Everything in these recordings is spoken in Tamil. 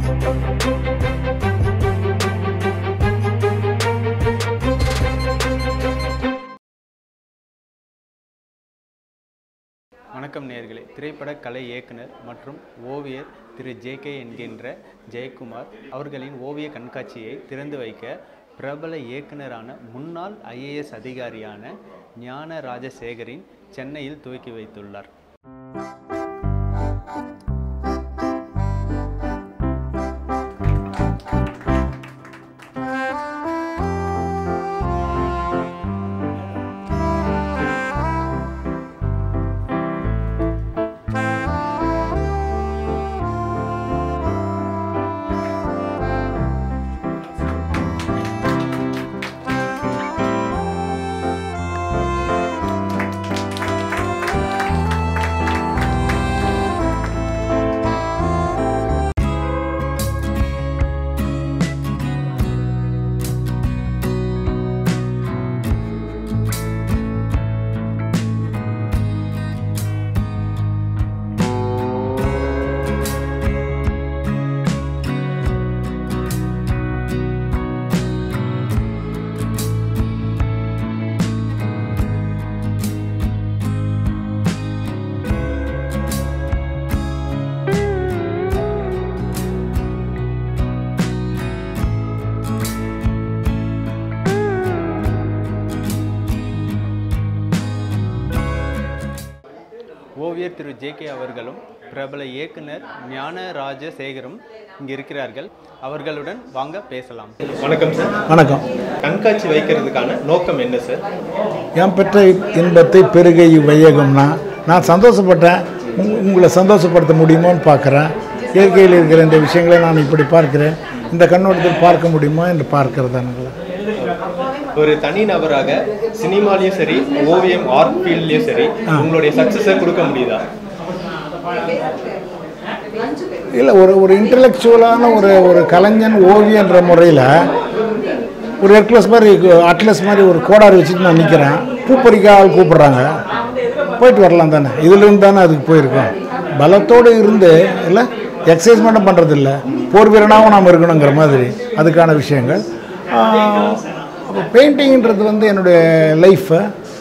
வணக்கம் நேயர்களே திரைப்பட கலை இயக்குனர் மற்றும் ஓவியர் திரு ஜேகே என்கின்ற ஜெயக்குமார் அவர்களின் ஓவிய கண்காட்சியை திறந்து வைக்க பிரபல இயக்குனரான முன்னாள் ஐஏஎஸ் அதிகாரியான ஞான ராஜசேகரின் சென்னையில் துவக்கி வைத்துள்ளார் ஓவியர் திரு ஜேகே அவர்களும் பிரபல இயக்குனர் ஞான ராஜசேகரும் இங்கு இருக்கிறார்கள் அவர்களுடன் வாங்க பேசலாம் வணக்கம் சார் வணக்கம் கண்காட்சி வைக்கிறதுக்கான நோக்கம் என்ன சார் என் பெற்ற இன்பத்தை பெருகை வையகம்னா நான் சந்தோஷப்பட்டேன் உங்- உங்களை சந்தோஷப்படுத்த முடியுமோன்னு பார்க்குறேன் இயற்கையில் இருக்கிற இந்த விஷயங்களை நான் இப்படி பார்க்கிறேன் இந்த கண்ணோட்டத்தில் பார்க்க முடியுமா என்று பார்க்கிறதானுங்களா ஒரு தனி நபராக சினிமாலையும் சரி ஓவியம் ஆர்ட் ஃபீல்ட்லயும் சரி உங்களுடைய சக்சஸை கொடுக்க முடியுதா இல்லை ஒரு ஒரு இன்டலெக்சுவலான ஒரு ஒரு கலைஞன் ஓவியன்ற முறையில் ஒரு ஹெர்க்லஸ் மாதிரி அட்லஸ் மாதிரி ஒரு கோடாரி வச்சுட்டு நான் நிற்கிறேன் பூப்பறிக்க ஆள் கூப்பிட்றாங்க போயிட்டு வரலாம் தானே இதுலேருந்து தானே அதுக்கு போயிருக்கோம் பலத்தோடு இருந்து இல்லை எக்ஸசைஸ் மட்டும் பண்ணுறதில்ல போர் வீரனாகவும் நாம் இருக்கணுங்கிற மாதிரி அதுக்கான விஷயங்கள் அப்போ பெயிண்டிங்கிறது வந்து என்னுடைய லைஃப்பை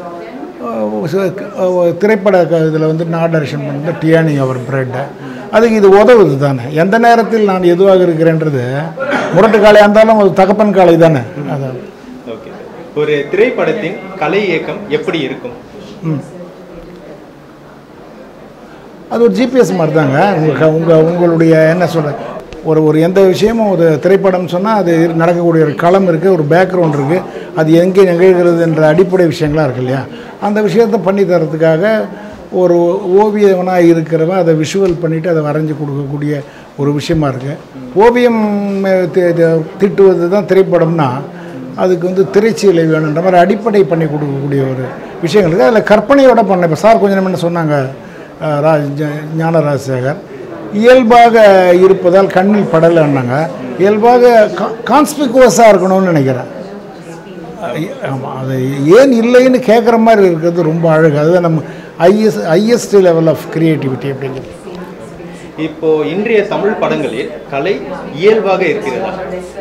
திரைப்பட இதில் வந்து நான் டைரக்ஷன் பண்ணது டியானி அவர் பிரெட்டை அதுக்கு இது உதவுது தானே எந்த நேரத்தில் நான் எதுவாக இருக்கிறேன்றது முரட்டு காளையாக இருந்தாலும் அது தகப்பன் காளை தானே அதான் ஓகே ஒரு திரைப்படத்தின் கலை இயக்கம் எப்படி இருக்கும் ம் அது ஒரு ஜிபிஎஸ் மாதிரி தாங்க உங்கள் உங்கள் உங்களுடைய என்ன சொல்ற ஒரு ஒரு எந்த விஷயமும் ஒரு திரைப்படம் சொன்னால் அது இரு- நடக்கக்கூடிய ஒரு களம் இருக்குது ஒரு பேக்ரவுண்ட் இருக்குது அது எங்கே நிகழ்கிறது என்ற அடிப்படை விஷயங்களாக இருக்கு இல்லையா அந்த விஷயத்தை பண்ணி தரதுக்காக ஒரு ஓவியவனாக இருக்கிறவன் அதை விஷுவல் பண்ணிவிட்டு அதை வரைஞ்சி கொடுக்கக்கூடிய ஒரு விஷயமா இருக்குது ஓவியம் அஹ், தி- தி- திட்டுவது தான் திரைப்படம்னா அதுக்கு வந்து திரைச்சீலை வேணுன்ற மாதிரி அடிப்படை பண்ணி கொடுக்கக்கூடிய ஒரு விஷயங்கள் இருக்குது அதில் கற்பனையோட பண்ண இப்போ சார் கொஞ்சம் என்ன சொன்னாங்க அஹ், ராஜ் ஞ- ஞானராஜசேகர் இயல்பாக இருப்பதால் கண்ணில் படலைன்னாங்க இயல்பாக கான்ஸ்பிகுவஸாக இருக்கணும்னு நினைக்கிறேன் ஆமாம் அது ஏன் இல்லைன்னு கேட்குற மாதிரி இருக்கிறது ரொம்ப அழகு அதுதான் நம்ம ஐஎஸ் ஐஎஸ்ட் லெவல் ஆஃப் கிரியேட்டிவிட்டி அப்படிங்கிறது இப்போ இன்றைய தமிழ் படங்களில் கலை இயல்பாக இருக்கிறதா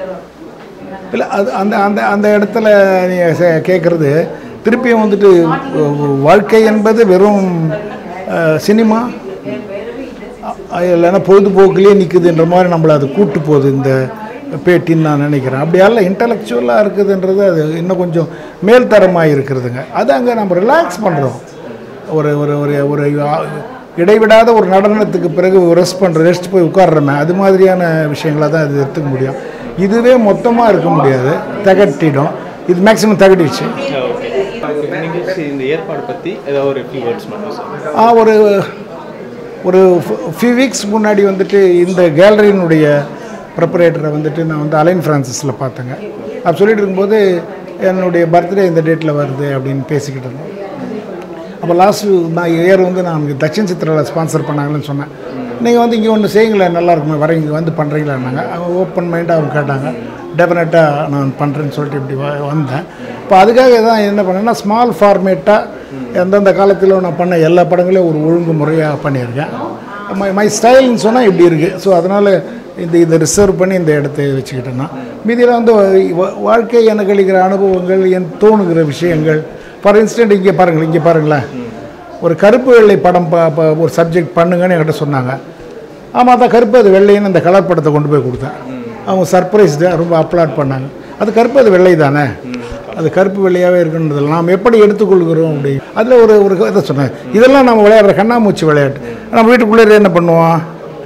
இல்லை அது அந்த அந்த அந்த இடத்துல நீங்கள் கேட்குறது திருப்பியும் வந்துட்டு அஹ், வாழ்க்கை என்பது வெறும் அஹ், சினிமா அ- இல்லைன்னா பொழுதுபோக்குலேயே நிற்குதுன்ற மாதிரி நம்மளை அது கூட்டு போகுது இந்த பேட்டின்னு நான் நினைக்கிறேன் அப்படியால இன்டலெக்சுவலாக இருக்குதுன்றது அது இன்னும் கொஞ்சம் மேல்தரமாக இருக்கிறதுங்க அது அங்கே நம்ம ரிலாக்ஸ் பண்ணுறோம் ஒரு ஒரு ஒரு ஒரு ஆ- இடைவிடாத ஒரு நடனத்துக்கு பிறகு ரெஸ்ட் பண்ணுற ரெஸ்ட் போய் உட்கார்றோமே அது மாதிரியான விஷயங்களை தான் இது எடுத்துக்க முடியும் இதுவே மொத்தமாக இருக்க முடியாது தகட்டிடும் இது மேக்ஸிமம் தகட்டிடுச்சு ஓகே நிகழ்ச்சி இந்த ஏற்பாடு பத்தி ஏதாவது ஒரு ஃபியூ வேர்ட்ஸ் மட்டும் சார் ஆ, ஒரு ஒரு ஃபியூ வீக்ஸ் முன்னாடி வந்துட்டு இந்த கேலரியினுடைய ப்ரிப்பரேட்டரை வந்துட்டு நான் வந்து அலைன் ஃப்ரான்சிஸில் பார்த்தேங்க அப்படி சொல்லிட்டு இருக்கும்போது என்னுடைய பர்த்டே இந்த டேட்டில் வருது அப்படின்னு பேசிக்கிட்டு இருந்தோம் அப்போ லாஸ்ட்டு நான் இயர் வந்து நான் தட்சின் சித்திராவில் ஸ்பான்சர் பண்ணாங்கன்னு சொன்னேன் நீங்கள் வந்து இங்கே ஒன்று செய்யுங்களேன் நல்லா இருக்குமே வர இங்கே வந்து பண்ணுறீங்களான்னாங்க அவங்க ஓப்பன் மைண்டாக அவங்க கேட்டாங்க டெஃபினட்டாக நான் பண்ணுறேன்னு சொல்லிட்டு இப்படி வ- வந்தேன் இப்போ அதுக்காக தான் என்ன பண்ணேன்னா ஸ்மால் ஃபார்மேட்டாக எந்தெந்த காலத்தில் நான் பண்ண எல்லா படங்களையும் ஒரு ஒழுங்கு முறையாக பண்ணியிருக்கேன் மை மை ஸ்டைல்னு சொன்னால் இப்படி இருக்குது ஸோ அதனால் இந்த இதை ரிசர்வ் பண்ணி இந்த இடத்த வச்சுக்கிட்டேன்னா மீதியில் வந்து வா- வாழ்க்கை எனக்கு அளிக்கிற அனுபவங்கள் என் தோணுகிற விஷயங்கள் ஃபார் இன்ஸ்டன்ட் இங்கே பாருங்கள் இங்கே பாருங்களேன் ஒரு கருப்பு வெள்ளை படம் ப ப- ஒரு சப்ஜெக்ட் பண்ணுங்கன்னு என்கிட்ட சொன்னாங்க ஆமாம் அதான் கருப்பு அது வெள்ளைன்னு அந்த கலர் படத்தை கொண்டு போய் கொடுத்தேன் அவங்க சர்ப்ரைஸ்டு ரொம்ப அப்லாட் பண்ணாங்க அது கருப்பு அது வெள்ளை தானே அது கருப்பு வெள்ளையாகவே இருக்குன்றதில்ல நாம் எப்படி எடுத்துக்கொள்கிறோம் அப்படி அதில் ஒரு ஒரு இதை சொன்னேன் இதெல்லாம் நம்ம விளையாடுற கண்ணாமூச்சி விளையாட்டு நம்ம வீட்டுக்குள்ளே என்ன பண்ணுவோம்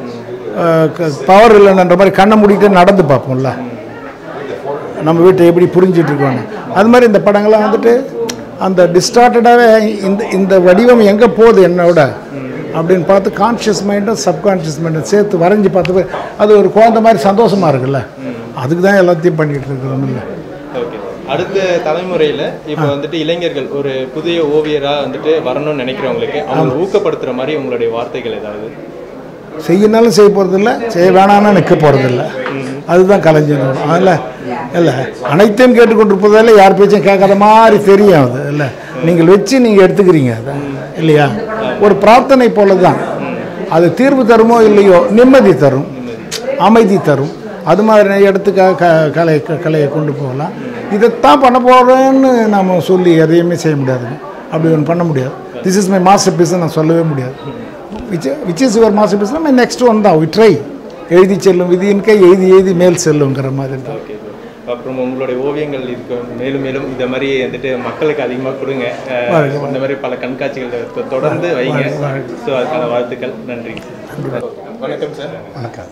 பவர் இல்லைன்ற மாதிரி கண்ணை மூடிட்டு நடந்து பார்ப்போம்ல நம்ம வீட்டை எப்படி புரிஞ்சிட்டு இருக்கோன்னு அது மாதிரி இந்த படங்கள்லாம் வந்துட்டு அந்த டிஸ்டார்டடாகவே இந்த இந்த வடிவம் எங்கே போகுது என்னோட அப்படின்னு பார்த்து கான்ஷியஸ் மைண்டும் சப்கான்ஷியஸ் மைண்டும் சேர்த்து வரைஞ்சி பார்த்து அது ஒரு குழந்தை மாதிரி சந்தோஷமா இருக்குல்ல அதுக்கு தான் எல்லாத்தையும் பண்ணிகிட்டு இருக்கிறோம் இல்லை ஓகே அடுத்த தலைமுறையில் இப்போ வந்துட்டு இளைஞர்கள் ஒரு புதிய ஓவியரா வந்துட்டு வரணும்னு நினைக்கிறவங்களுக்கு அவங்க ஊக்கப்படுத்துற மாதிரி உங்களுடைய வார்த்தைகள் ஏதாவது செய்யினாலும் செய்ய போகிறதில்ல செய்ய வேணாம்னா நிற்க போகிறதில்ல அதுதான் கலைஞர் அதில் இல்லை அனைத்தையும் கேட்டுக்கொண்டிருப்பதால யார் பேச்சும் கேட்காத மாதிரி தெரியும் அது இல்லை நீங்கள் வச்சு நீங்கள் எடுத்துக்கிறீங்க அதை இல்லையா ஒரு பிரார்த்தனை போல தான் அது தீர்வு தருமோ இல்லையோ நிம்மதி தரும் அமைதி தரும் அது மாதிரி இடத்துக்காக க கலை கலையை கொண்டு போகலாம் இதைத்தான் பண்ண போகிறேன்னு நாம் சொல்லி எதையுமே செய்ய முடியாதுங்க அப்படி ஒன்று பண்ண முடியாது this is my masterpiece நான் சொல்லவே முடியாது which which is your master பீஸ்னா மை நெக்ஸ்ட் ஒன் தான் வி ட்ரை எழுதி செல்லும் விதியின்கை எழுதி எழுதி மேல் செல்லுங்கிற மாதிரி தான் ஓகே அப்புறம் உங்களுடைய ஓவியங்கள் இருக்கு மேலும் மேலும் இந்த மாதிரி வந்துட்டு மக்களுக்கு அதிகமாக கொடுங்க அஹ், இந்த மாதிரி பல கண்காட்சிகள் தொ- தொடர்ந்து வைங்க ஸோ அதுக்கான வாழ்த்துக்கள் நன்றி வணக்கம் சார் வணக்கம்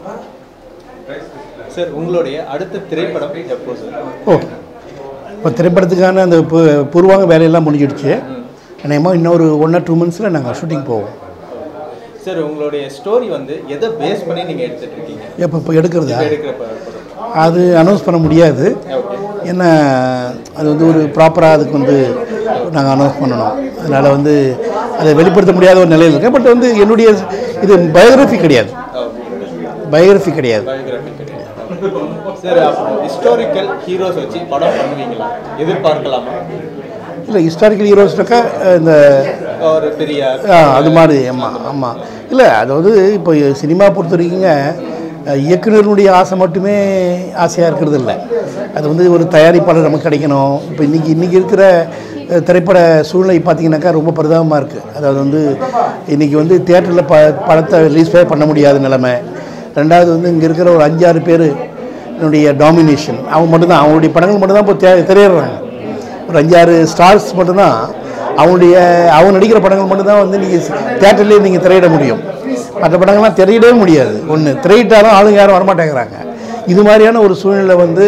சார் உங்களுடைய அடுத்த திரைப்படம் எப்போ சார் ஓ இப்போ திரைப்படத்துக்கான அந்த பு- பூர்வாங்க வேலையெல்லாம் முடிஞ்சிடுச்சு அநேகமாக இன்னொரு ஒன் ஆர் டூ மந்த்ஸில் நாங்கள் ஷூட்டிங் போவோம் சார் உங்களுடைய ஸ்டோரி வந்து எதை பேஸ் பண்ணி நீங்க எடுத்துட்டு இருக்கீங்க எப்போ இப்போ எடுக்கிறதா இப்ப எடுக்கிற ப- படம் அது அனௌன்ஸ் பண்ண முடியாது ஏன்னா அது வந்து ஒரு ப்ராப்பராக அதுக்கு வந்து நாங்கள் அனௌன்ஸ் பண்ணணும் அதனால் வந்து அதை வெளிப்படுத்த முடியாத ஒரு நிலையில் இருக்கேன் பட் வந்து என்னுடைய இது பயோகிராஃபி கிடையாது பயோகிராஃபி கிடையாது பயோகிராஃபி கிடையாது சார் அப்புறம் ஹிஸ்டாரிக்கல் ஹீரோஸ் வச்சு படம் பண்ணுவீங்களா எதிர்பார்க்கலாமா இல்லை ஹிஸ்டாரிக்கல் ஹீரோஸ்னாக்கா இந்த ஒரு பெரிய ஆ, அது மாதிரி ஆமாம் ஆமாம் இல்லை அதாவது இப்போ சினிமா பொறுத்த வரைக்குங்க அஹ், இயக்குனருடைய ஆசை மட்டுமே ஆசையாக இருக்கிறது இல்லை அது வந்து ஒரு தயாரிப்பாளர் நமக்கு கிடைக்கணும் இப்போ இன்றைக்கி இன்றைக்கி இருக்கிற அஹ், திரைப்பட சூழ்நிலை பார்த்தீங்கன்னாக்கா ரொம்ப பரிதாபமாக இருக்குது அதாவது வந்து இன்றைக்கி வந்து தியேட்டரில் ப படத்தை ரிலீஸ்வே பண்ண முடியாத நிலைமை ரெண்டாவது வந்து இங்கே இருக்கிற ஒரு அஞ்சாறு பேர் என்னுடைய டாமினேஷன் அவங்க மட்டும்தான் அவங்களுடைய படங்கள் மட்டும்தான் இப்போ தே திரையிடுறாங்க ஒரு அஞ்சாறு ஸ்டார்ஸ் மட்டும்தான் அவங்களுடைய அவங்க நடிக்கிற படங்கள் மட்டும்தான் வந்து நீங்கள் தேட்டர்லேயே நீங்கள் திரையிட முடியும் மற்ற படங்கள்லாம் திரையிடவே முடியாது ஒன்று திரையிட்டாலும் ஆளுங்க யாரும் வரமாட்டேங்கிறாங்க இது மாதிரியான ஒரு சூழ்நிலை வந்து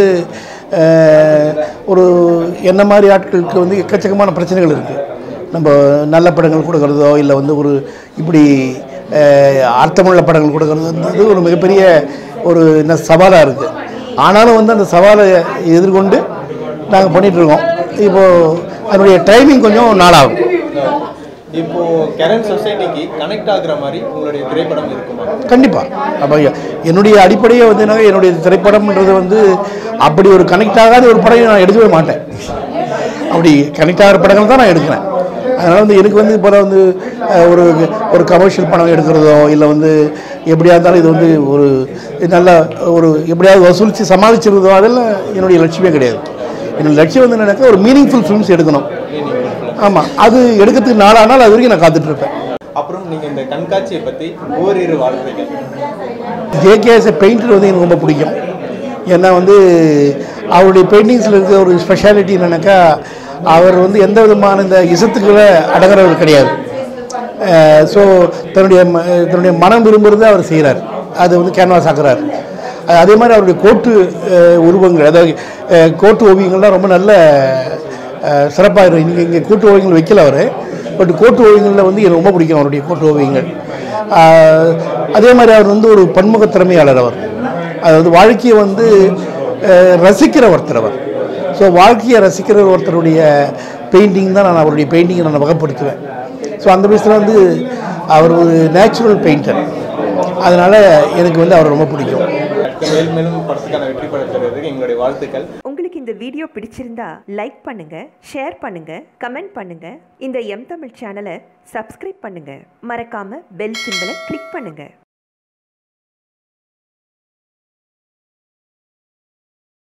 அஹ், ஒரு என்ன மாதிரி ஆட்களுக்கு வந்து எக்கச்சக்கமான பிரச்சனைகள் இருக்குது நம்ம நல்ல படங்கள் கொடுக்கறதோ இல்லை வந்து ஒரு இப்படி அஹ், அர்த்தமுள்ள படங்கள் கொடுக்கறது ஒரு மிகப்பெரிய ஒரு என்ன சவாலாக இருக்குது ஆனாலும் வந்து அந்த சவாலை எதிர்கொண்டு நாங்கள் பண்ணிகிட்ருக்கோம் இப்போது அதனுடைய டைமிங் கொஞ்சம் நாளாகும் இப்போ கரண்ட் சொசைட்டிக்கு கனெக்ட் ஆகுற மாதிரி உங்களுடைய திரைப்படம் இருக்குமா கண்டிப்பாக அப்போ என்னுடைய அடிப்படையே வந்து என்னன்னா என்னுடைய திரைப்படம்ன்றது வந்து அப்படி ஒரு கனெக்ட் ஆகாத ஒரு படம் நான் எடுக்கவே மாட்டேன் அப்படி கனெக்ட் ஆகிற படங்கள் தான் நான் எடுக்கிறேன் அதனால் வந்து எனக்கு வந்து இப்போ வந்து அஹ், ஒரு ஒரு கமர்ஷியல் படம் எடுக்கிறதோ இல்லை வந்து எப்படியா இருந்தாலும் இது வந்து ஒரு நல்ல ஒரு எப்படியாவது வசூலித்து சமாளிச்சிருந்தோ அதெல்லாம் என்னுடைய லட்சியமே கிடையாது என்னோட லட்சியம் வந்து என்னன்னாக்கா ஒரு மீனிங்ஃபுல் ஃபிலிம்ஸ் எடுக்கணும் ஆமாம் அது எடுக்கிறதுக்கு நாளானால் அது வரைக்கும் நான் காத்துட்ருப்பேன் அப்புறம் நீங்க இந்த கண்காட்சியை பத்தி ஓரிரு வார்த்தைகள் ஜேகேஎஸ் பெயிண்டர் வந்து எனக்கு ரொம்ப பிடிக்கும் ஏன்னா வந்து அவருடைய பெயிண்டிங்ஸில் இருக்கிற ஒரு ஸ்பெஷாலிட்டி என்னன்னாக்கா அவர் வந்து எந்த விதமான இந்த இசத்துக்குள்ள அடங்குறவர் கிடையாது ஸோ தன்னுடைய ம- தன்னுடைய மனம் விரும்புகிறத அவர் செய்கிறார் அது வந்து கேன்வாஸ் ஆக்குறார் அஹ் அதே மாதிரி அவருடைய கோட்டு அஹ், உருவங்கள் அதாவது அஹ், கோட்டு ஓவியங்கள்லாம் ரொம்ப நல்ல சிறப்பாக இருக்கும் இன்றைக்கி இங்கே கோட்டு ஓவியங்கள் வைக்கல அவர் பட் கோட்டு ஓவியங்களில் வந்து எனக்கு ரொம்ப பிடிக்கும் அவருடைய கோட்டு ஓவியங்கள் ஆஹ் அதே மாதிரி அவர் வந்து ஒரு பன்முக திறமையாளர் அவர் அதாவது வாழ்க்கையை வந்து அஹ், ரசிக்கிற ஒருத்தர் அவர் ஸோ வாழ்க்கையை ரசிக்கிற ஒருத்தருடைய பெயிண்டிங் தான் நான் அவருடைய பெயிண்டிங்கை நான் வகைப்படுத்துவேன் ஸோ அந்த விஷயத்தில் வந்து அவர் ஒரு நேச்சுரல் பெயிண்டர் அதனால் எனக்கு வந்து அவர் ரொம்ப பிடிக்கும் மேலும் மேலும் படத்துக்கான வெற்றி படத்துக்கு எங்களுடைய வாழ்த்துக்கள் உங்களுக்கு இந்த வீடியோ பிடிச்சிருந்தா லைக் பண்ணுங்க ஷேர் பண்ணுங்க கமெண்ட் பண்ணுங்க இந்த எம் தமிழ் சேனலை சப்ஸ்கிரைப் பண்ணுங்க மறக்காம பெல் சிம்பலை கிளிக் பண்ணுங்க